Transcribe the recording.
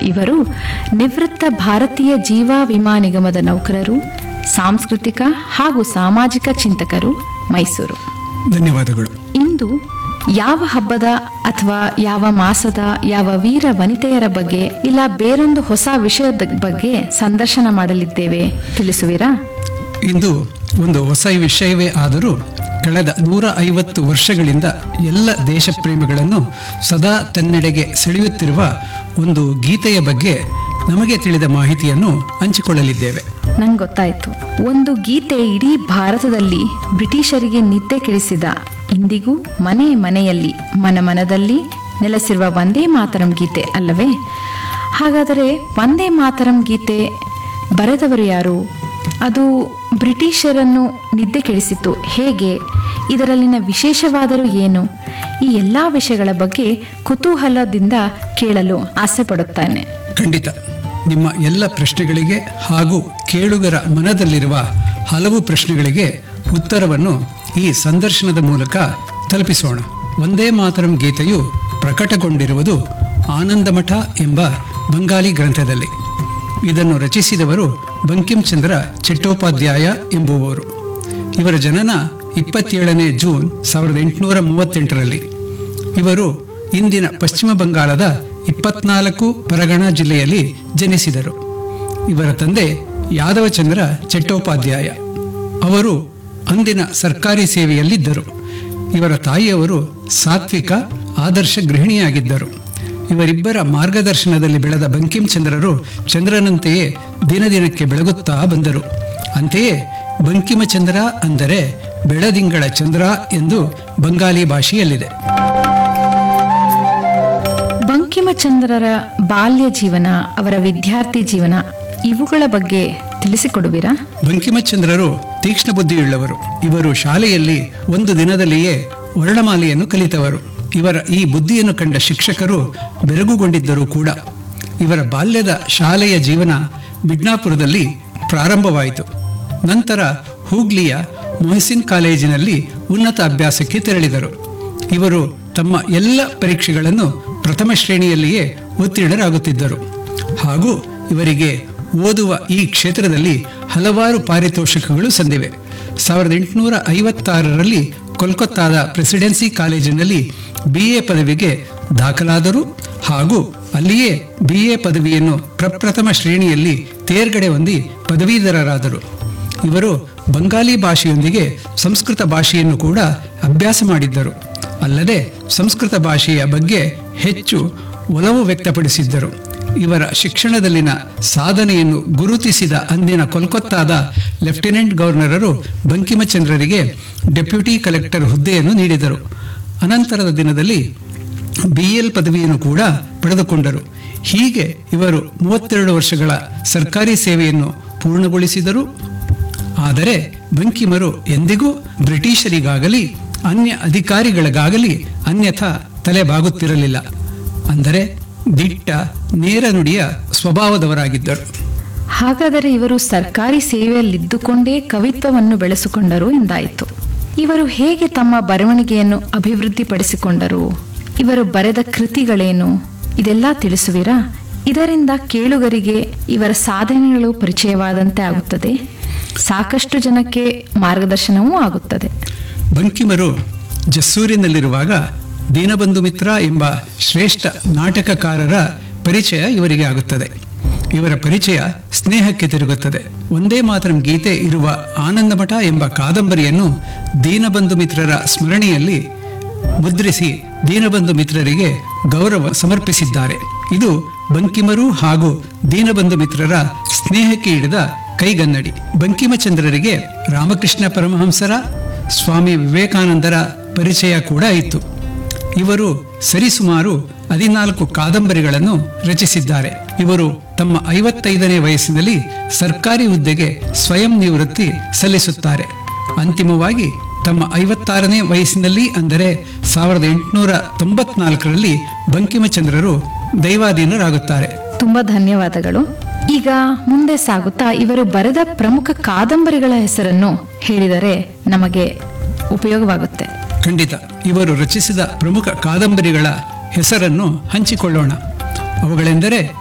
ಇವರು ನಿವೃತ್ತ ಭಾರತೀಯ ಜೀವ ವಿಮಾ ನಿಗಮದ ನೌಕರರು ಸಾಂಸ್ಕೃತಿಕ ಹಾಗೂ ಸಾಮಾಜಿಕ ಚಿಂತಕರು ಮೈಸೂರು ಧನ್ಯವಾದಗಳು ಇಂದು ಯಾವ ಹಬ್ಬದ ಅಥವಾ ಯಾವ ಮಾಸದ ಯಾವ ವೀರ ವನಿತೆಯರ ಬಗ್ಗೆ ಇಲ್ಲ ಬೇರೊಂದು ಹೊಸ ವಿಷಯದ ಬಗ್ಗೆ ಸಂದರ್ಶನ ಮಾಡಲಿದ್ದೇವೆ ತಿಳಿಸುವಿರಾ ಇಂದು ಒಂದು ಹೊಸ ವಿಷಯವೇ ಆದರೂ ಕಳೆದ ನೂರ ಐವತ್ತು ವರ್ಷಗಳಿಂದ ಎಲ್ಲ ದೇಶ ಪ್ರೇಮಿಗಳನ್ನು ಸದಾ ತನ್ನೆಡೆಗೆ ಸೆಳೆಯುತ್ತಿರುವ ಒಂದು ಗೀತೆಯ ಬಗ್ಗೆ ನಮಗೆ ತಿಳಿದ ಮಾಹಿತಿಯನ್ನು ಹಂಚಿಕೊಳ್ಳಲಿದ್ದೇವೆ ನಂಗೆ ಗೊತ್ತಾಯ್ತು ಒಂದು ಗೀತೆ ಇಡೀ ಭಾರತದಲ್ಲಿ ಬ್ರಿಟಿಷರಿಗೆ ನಿದ್ದೆ ಕೆಡಿಸಿದ ಇಂದಿಗೂ ಮನೆ ಮನೆಯಲ್ಲಿ ಮನ ಮನದಲ್ಲಿ ನೆಲೆಸಿರುವ ವಂದೇ ಮಾತರಂ ಗೀತೆ ಅಲ್ಲವೇ ಹಾಗಾದರೆ ವಂದೇ ಮಾತರಂ ಗೀತೆ ಬರೆದವರು ಯಾರು ಅದು ಬ್ರಿಟಿಷರನ್ನು ನಿದ್ದೆ ಕೆಡಿಸಿತು ಹೇಗೆ ಇದರಲ್ಲಿನ ವಿಶೇಷವಾದರೂ ಏನು ಈ ಎಲ್ಲ ವಿಷಯಗಳ ಬಗ್ಗೆ ಕುತೂಹಲದಿಂದ ಕೇಳಲು ಆಸೆ ಪಡುತ್ತಾನೆ ಖಂಡಿತ ನಿಮ್ಮ ಎಲ್ಲ ಪ್ರಶ್ನೆಗಳಿಗೆ ಹಾಗೂ ಕೇಳುಗರ ಮನದಲ್ಲಿರುವ ಹಲವು ಪ್ರಶ್ನೆಗಳಿಗೆ ಉತ್ತರವನ್ನು ಈ ಸಂದರ್ಶನದ ಮೂಲಕ ತಲುಪಿಸೋಣ ಒಂದೇ ಮಾತರಂ ಗೀತೆಯು ಪ್ರಕಟಗೊಂಡಿರುವುದು ಆನಂದಮಠ ಎಂಬ ಬಂಗಾಲಿ ಗ್ರಂಥದಲ್ಲಿ ಇದನ್ನು ರಚಿಸಿದವರು ಬಂಕಿಂಚಂದ್ರ ಚಟ್ಟೋಪಾಧ್ಯಾಯ ಎಂಬುವವರು ಇವರ ಜನನ ಇಪ್ಪತ್ತೇಳನೇ ಜೂನ್ ಸಾವಿರದ ಎಂಟುನೂರ ಮೂವತ್ತೆಂಟರಲ್ಲಿ ಇವರು ಇಂದಿನ ಪಶ್ಚಿಮ ಬಂಗಾಳದ ಇಪ್ಪತ್ನಾಲ್ಕು ಪರಗಣ ಜಿಲ್ಲೆಯಲ್ಲಿ ಜನಿಸಿದರು ಇವರ ತಂದೆ ಯಾದವಚಂದ್ರ ಚಟ್ಟೋಪಾಧ್ಯಾಯ ಅವರು ಅಂದಿನ ಸರ್ಕಾರಿ ಸೇವೆಯಲ್ಲಿದ್ದರು ಇವರ ತಾಯಿಯವರು ಸಾತ್ವಿಕ ಆದರ್ಶ ಗೃಹಿಣಿಯಾಗಿದ್ದರು ಇವರಿಬ್ಬರ ಮಾರ್ಗದರ್ಶನದಲ್ಲಿ ಬೆಳೆದ ಬಂಕಿಂಚಂದ್ರರು ಚಂದ್ರನಂತೆಯೇ ದಿನದಿನಕ್ಕೆ ಬೆಳಗುತ್ತಾ ಬಂದರು ಅಂತೆಯೇ ಬಂಕಿಮಚಂದ್ರ ಅಂದರೆ ಬೆಳದಿಂಗಳ ಚಂದ್ರ ಎಂದು ಬಂಗಾಲಿ ಭಾಷೆಯಲ್ಲಿದೆ ಬಂಕಿಮಚಂದ್ರರ ಬಾಲ್ಯ ಜೀವನ ಅವರ ವಿದ್ಯಾರ್ಥಿ ಜೀವನ ಇವುಗಳ ಬಗ್ಗೆ ತಿಳಿಸಿಕೊಡುವಿರಾ ಬಂಕಿಮಚಂದ್ರರು ತೀಕ್ಷ್ಣ ಬುದ್ಧಿಯುಳ್ಳವರು ಇವರು ಶಾಲೆಯಲ್ಲಿ ಒಂದು ದಿನದಲ್ಲಿಯೇ ವರ್ಣಮಾಲೆಯನ್ನು ಕಲಿತವರು ಇವರ ಈ ಬುದ್ಧಿಯನ್ನು ಕಂಡ ಶಿಕ್ಷಕರು ಬೆರಗುಗೊಂಡಿದ್ದರು ಕೂಡ ಇವರ ಬಾಲ್ಯದ ಶಾಲೆಯ ಜೀವನ ಬಿಡ್ನಾಪುರದಲ್ಲಿ ಪ್ರಾರಂಭವಾಯಿತು ನಂತರ ಹೂಗ್ಲಿಯ ಮೊಹಸಿನ್ ಕಾಲೇಜಿನಲ್ಲಿ ಉನ್ನತ ಅಭ್ಯಾಸಕ್ಕೆ ತೆರಳಿದರು ಇವರು ತಮ್ಮ ಎಲ್ಲ ಪರೀಕ್ಷೆಗಳನ್ನು ಪ್ರಥಮ ಶ್ರೇಣಿಯಲ್ಲಿಯೇ ಉತ್ತೀರ್ಣರಾಗುತ್ತಿದ್ದರು ಹಾಗೂ ಇವರಿಗೆ ಓದುವ ಈ ಕ್ಷೇತ್ರದಲ್ಲಿ ಹಲವಾರು ಪಾರಿತೋಷಕಗಳು ಸಂದಿವೆ ಸಾವಿರದ ಎಂಟುನೂರ ಐವತ್ತಾರರಲ್ಲಿ ಕೋಲ್ಕತ್ತಾದ ಪ್ರೆಸಿಡೆನ್ಸಿ ಕಾಲೇಜಿನಲ್ಲಿ ಬಿ ಎ ಪದವಿಗೆ ದಾಖಲಾದರು ಹಾಗೂ ಅಲ್ಲಿಯೇ ಬಿ ಎ ಪದವಿಯನ್ನು ಪ್ರಪ್ರಥಮ ಶ್ರೇಣಿಯಲ್ಲಿ ತೇರ್ಗಡೆ ಹೊಂದಿ ಪದವೀಧರರಾದರು ಇವರು ಬಂಗಾಲಿ ಭಾಷೆಯೊಂದಿಗೆ ಸಂಸ್ಕೃತ ಭಾಷೆಯನ್ನು ಕೂಡ ಅಭ್ಯಾಸ ಮಾಡಿದ್ದರು ಅಲ್ಲದೆ ಸಂಸ್ಕೃತ ಭಾಷೆಯ ಬಗ್ಗೆ ಹೆಚ್ಚು ಒಲವು ವ್ಯಕ್ತಪಡಿಸಿದ್ದರು ಇವರ ಶಿಕ್ಷಣದಲ್ಲಿನ ಸಾಧನೆಯನ್ನು ಗುರುತಿಸಿದ ಅಂದಿನ ಕೋಲ್ಕತ್ತಾದ ಲೆಫ್ಟಿನೆಂಟ್ ಗವರ್ನರರು ಬಂಕಿಮಚಂದ್ರರಿಗೆ ಡೆಪ್ಯೂಟಿ ಕಲೆಕ್ಟರ್ ಹುದ್ದೆಯನ್ನು ನೀಡಿದರು ಅನಂತರದ ದಿನದಲ್ಲಿ ಬಿ ಎಲ್ ಪದವಿಯನ್ನು ಕೂಡ ಪಡೆದುಕೊಂಡರು ಹೀಗೆ ಇವರು ಮೂವತ್ತೆರಡು ವರ್ಷಗಳ ಸರ್ಕಾರಿ ಸೇವೆಯನ್ನು ಪೂರ್ಣಗೊಳಿಸಿದರು ಆದರೆ ಬಂಕಿಮರು ಎಂದಿಗೂ ಬ್ರಿಟಿಷರಿಗಾಗಲಿ ಅನ್ಯ ಅಧಿಕಾರಿಗಳಿಗಾಗಲಿ ಅನ್ಯಥಾ ತಲೆಬಾಗುತ್ತಿರಲಿಲ್ಲ ಅಂದರೆ ದಿಟ್ಟ ನೇರ ನುಡಿಯ ಸ್ವಭಾವದವರಾಗಿದ್ದರು ಹಾಗಾದರೆ ಇವರು ಸರ್ಕಾರಿ ಸೇವೆಯಲ್ಲಿದ್ದುಕೊಂಡೇ ಕವಿತ್ವವನ್ನು ಬೆಳೆಸಿಕೊಂಡರು ಎಂದಾಯಿತು ಇವರು ಹೇಗೆ ತಮ್ಮ ಬರವಣಿಗೆಯನ್ನು ಅಭಿವೃದ್ಧಿಪಡಿಸಿಕೊಂಡರು ಇವರು ಬರೆದ ಕೃತಿಗಳೇನು ಇದೆಲ್ಲ ತಿಳಿಸುವಿರಾ ಇದರಿಂದ ಕೇಳುಗರಿಗೆ ಇವರ ಸಾಧನೆಗಳು ಪರಿಚಯವಾದಂತೆ ಆಗುತ್ತದೆ ಸಾಕಷ್ಟು ಜನಕ್ಕೆ ಮಾರ್ಗದರ್ಶನವೂ ಆಗುತ್ತದೆ ಬಂಕಿಮರು ಜಸ್ಸೂರಿನಲ್ಲಿರುವಾಗ ದೀನಬಂಧು ಮಿತ್ರ ಎಂಬ ಶ್ರೇಷ್ಠ ನಾಟಕಕಾರರ ಪರಿಚಯ ಇವರಿಗೆ ಆಗುತ್ತದೆ ಇವರ ಪರಿಚಯ ಸ್ನೇಹಕ್ಕೆ ತಿರುಗುತ್ತದೆ ಒಂದೇ ಮಾತ್ರ ಗೀತೆ ಇರುವ ಆನಂದಮಠ ಎಂಬ ಕಾದಂಬರಿಯನ್ನು ದೀನಬಂಧು ಮಿತ್ರರ ಸ್ಮರಣೆಯಲ್ಲಿ ಮುದ್ರಿಸಿ ದೀನಬಂಧು ಮಿತ್ರರಿಗೆ ಗೌರವ ಸಮರ್ಪಿಸಿದ್ದಾರೆ ಇದು ಬಂಕಿಮರು ಹಾಗೂ ದೀನಬಂಧು ಮಿತ್ರರ ಸ್ನೇಹಕ್ಕೆ ಹಿಡಿದ ಕೈಗನ್ನಡಿ ಬಂಕಿಮಚಂದ್ರರಿಗೆ ರಾಮಕೃಷ್ಣ ಪರಮಹಂಸರ ಸ್ವಾಮಿ ವಿವೇಕಾನಂದರ ಪರಿಚಯ ಕೂಡ ಇತ್ತು ಇವರು ಸರಿಸುಮಾರು ಹದಿನಾಲ್ಕು ಕಾದಂಬರಿಗಳನ್ನು ರಚಿಸಿದ್ದಾರೆ ಇವರು ತಮ್ಮ ಐವತ್ತೈದನೇ ವಯಸ್ಸಿನಲ್ಲಿ ಸರ್ಕಾರಿ ಹುದ್ದೆಗೆ ಸ್ವಯಂ ನಿವೃತ್ತಿ ಸಲ್ಲಿಸುತ್ತಾರೆ ಅಂತಿಮವಾಗಿ ತಮ್ಮ ಐವತ್ತಾರನೇ ವಯಸ್ಸಿನಲ್ಲಿ ಅಂದರೆ ಸಾವಿರದ ಎಂಟುನೂರ ತೊಂಬತ್ನಾಲ್ಕರಲ್ಲಿ ಬಂಕಿಮಚಂದ್ರರು ದೈವಾಧೀನರಾಗುತ್ತಾರೆ ತುಂಬಾ ಧನ್ಯವಾದಗಳು ಈಗ ಮುಂದೆ ಸಾಗುತ್ತಾ ಇವರು ಬರೆದ ಪ್ರಮುಖ ಕಾದಂಬರಿಗಳ ಹೆಸರನ್ನು ಹೇಳಿದರೆ ನಮಗೆ ಉಪಯೋಗವಾಗುತ್ತೆ ಖಂಡಿತ ಇವರು ರಚಿಸಿದ ಪ್ರಮುಖ ಕಾದಂಬರಿಗಳ ಹೆಸರನ್ನು ಹಂಚಿಕೊಳ್ಳೋಣ ಅವುಗಳೆಂದರೆ